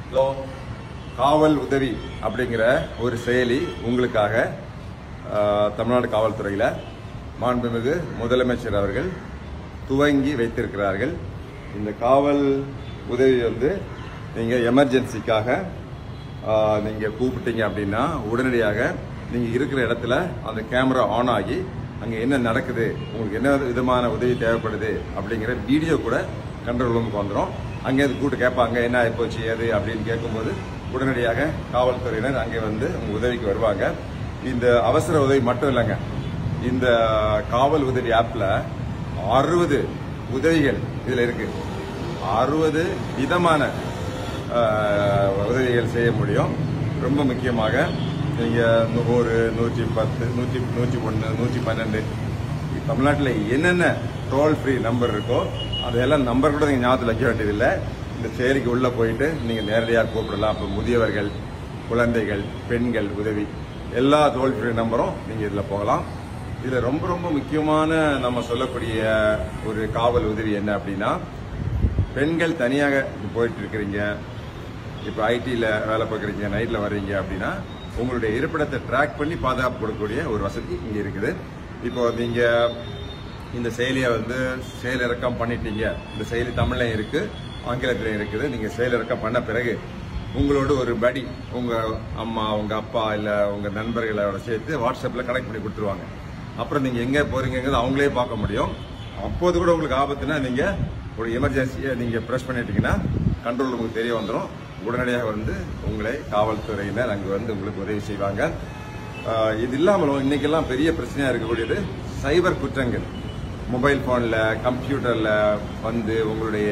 hello காவல் உதவி அப்படிங்கிற ஒரு செயலி உங்களுக்காக ஆஹ், தமிழ்நாடு காவல்துறையில் மாண்புமிகு முதலமைச்சர் அவர்கள் துவங்கி வைத்திருக்கிறார்கள் இந்த காவல் உதவி வந்து நீங்கள் எமர்ஜென்சிக்காக நீங்கள் கூப்பிட்டீங்க அப்படின்னா உடனடியாக நீங்கள் இருக்கிற இடத்துல அந்த கேமரா ஆன் ஆகி அங்கே என்ன நடக்குது உங்களுக்கு என்ன விதமான உதவி தேவைப்படுது அப்படிங்கிற வீடியோ கூட கண்ட்ரோல் ரூமுக்கு வந்துடும் அங்கே அது கூட்டு கேட்பாங்க என்ன ஆயிப்போச்சு ஏது அப்படின்னு கேட்கும்போது உடனடியாக காவல்துறையினர் அங்கே வந்து உங்க உதவிக்கு வருவாங்க இந்த அவசர உதவி மட்டும் இல்லைங்க இந்த காவல் உதவி ஆப்பில் அறுபது உதவிகள் இதில் இருக்கு அறுபது விதமான ஆஹ், உதவிகள் செய்ய முடியும் ரொம்ப முக்கியமாக நீங்கள் நூறு நூற்றி பத்து நூற்றி நூற்றி ஒன்று நூற்றி பன்னெண்டு தமிழ்நாட்டில் என்னென்ன டோல் ஃப்ரீ நம்பர் இருக்கோ அதையெல்லாம் நம்பர் கூட நீங்கள் ஞாபகத்தில் வைக்க வேண்டியதில்லை இந்த செயலிக்கு உள்ளே போயிட்டு நீங்கள் நேரடியாக கூப்பிடலாம் இப்போ முதியவர்கள் குழந்தைகள் பெண்கள் உதவி எல்லா டோல் ஃப்ரீ நம்பரும் நீங்கள் இதில் போகலாம் இதில் ரொம்ப ரொம்ப முக்கியமான நம்ம சொல்லக்கூடிய ஒரு காவல் உதவி என்ன அப்படின்னா பெண்கள் தனியாக போயிட்டு இருக்கிறீங்க இப்போ ஐடியில் வேலை பார்க்குறீங்க நைட்டில் வர்றீங்க அப்படின்னா உங்களுடைய இருப்பிடத்தை ட்ராக் பண்ணி பாதுகாப்பு கொடுக்கக்கூடிய ஒரு வசதி இங்கே இருக்குது இப்போ நீங்கள் இந்த செயலியை வந்து செயலிறக்கம் பண்ணிட்டீங்க இந்த செயலி தமிழ்லையும் இருக்கு ஆங்கிலத்திலையும் இருக்குது நீங்கள் செயலிறக்கம் பண்ண பிறகு உங்களோட ஒரு படி உங்கள் அம்மா உங்கள் அப்பா இல்லை உங்கள் நண்பர்களோட சேர்த்து வாட்ஸ்அப்பில் கனெக்ட் பண்ணி கொடுத்துருவாங்க அப்புறம் நீங்கள் எங்கே போறீங்கிறது அவங்களே பார்க்க முடியும் அப்போது கூட உங்களுக்கு ஆபத்துனா நீங்கள் ஒரு எமர்ஜென்சியை நீங்கள் ப்ரெஸ் பண்ணிட்டீங்கன்னா கண்ட்ரோல் உங்களுக்கு தெரிய வந்துடும் உடனடியாக வந்து உங்களை காவல்துறையினர் அங்கே வந்து உங்களுக்கு உதவி செய்வாங்க ஆஹ் இது இல்லாமலும் இன்னைக்கெல்லாம் பெரிய பிரச்சனையாக இருக்கக்கூடியது சைபர் குற்றங்கள் மொபைல் ஃபோனில் கம்ப்யூட்டரில் வந்து உங்களுடைய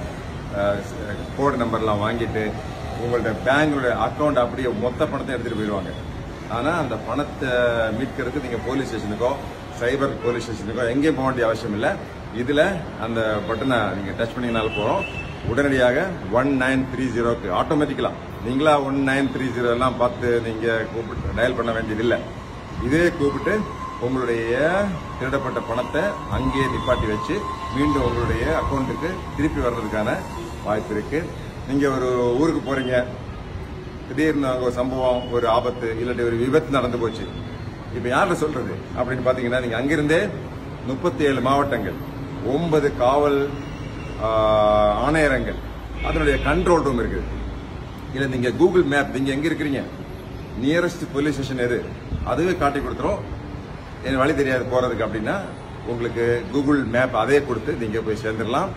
கோட் நம்பர்லாம் வாங்கிட்டு உங்கள்ட்ட பேங்கோட அக்கௌண்ட் அப்படியே மொத்த பணத்தை எடுத்துகிட்டு போயிடுவாங்க ஆனால் அந்த பணத்தை மீட்கிறதுக்கு நீங்கள் போலீஸ் ஸ்டேஷனுக்கோ சைபர் போலீஸ் ஸ்டேஷனுக்கோ எங்கேயும் போக வேண்டிய அவசியம் இல்லை இதில் அந்த பட்டனை நீங்கள் டச் பண்ணிங்கனால போகிறோம் உடனடியாக ஒன் நைன் த்ரீ ஜீரோக்கு ஆட்டோமேட்டிக்கலாக நீங்களா ஒன் நைன் த்ரீ ஜீரோ எல்லாம் பார்த்து நீங்கள் கூப்பிட்டு டயல் பண்ண வேண்டியதில்லை இதே கூப்பிட்டு உங்களுடைய திருடப்பட்ட பணத்தை அங்கேயே நிப்பாட்டி வச்சு மீண்டும் உங்களுடைய அக்கௌண்ட்டுக்கு திருப்பி வர்றதுக்கான வாய்ப்பு இருக்கு நீங்க ஒரு ஊருக்கு போறீங்க திடீர்னு அங்க ஒரு சம்பவம் ஒரு ஆபத்து இல்லாட்டி ஒரு விபத்து நடந்து போச்சு இப்ப யார்கிட்ட சொல்றது அப்படின்னு பாத்தீங்கன்னா நீங்க அங்கிருந்தே முப்பத்தி ஏழு மாவட்டங்கள் ஒன்பது காவல் ஆஹ், ஆணையரங்கள் அதனுடைய கண்ட்ரோல் ரூம் இருக்குது இல்ல நீங்க கூகுள் மேப் நீங்க எங்க இருக்கிறீங்க நியரஸ்ட் போலீஸ் ஸ்டேஷன் எது அதுவே காட்டி கொடுத்துரும் எனக்கு வழி தெரியாது போறதுக்கு அப்படின்னா உங்களுக்கு கூகுள் மேப் அதே கொடுத்து நீங்க போய் சேர்ந்துடலாம்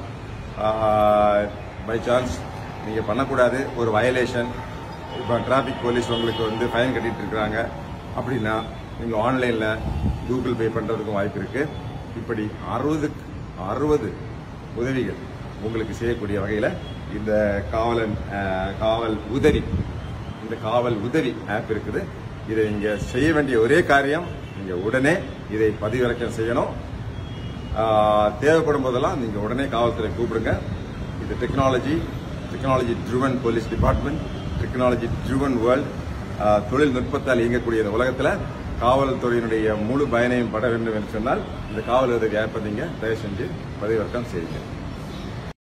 பை சான்ஸ் நீங்க பண்ணக்கூடாது ஒரு வயலேஷன் இப்போ டிராஃபிக் போலீஸ் உங்களுக்கு வந்து ஃபைன் கட்டிட்டு இருக்கிறாங்க அப்படின்னா நீங்க ஆன்லைன்ல கூகுள் பே பண்றதுக்கும் வாய்ப்பு இருக்கு இப்படி அறுபது அறுபது உதவிகள் உங்களுக்கு செய்யக்கூடிய வகையில் இந்த காவலன் அஹ், காவல் உதவி இந்த காவல் உதவி ஆப் இருக்குது இதை நீங்க செய்ய வேண்டிய ஒரே காரியம் நீங்க உடனே இதை பதிவிறக்கம் செய்யணும் ஆஹ், தேவைப்படும் போதெல்லாம் நீங்க உடனே காவல்துறை கூப்பிடுங்க இது technology technology driven police department technology driven world தொழில்நுட்பத்தால் இயங்கக்கூடிய இந்த உலகத்துல காவல்துறையினுடைய முழு பயனையும் பட வேண்டும் என்று சொன்னால் இந்த காவல் உதவி ஆப்பை நீங்க தயவு செஞ்சு பதிவிறக்கம் செய்யுங்க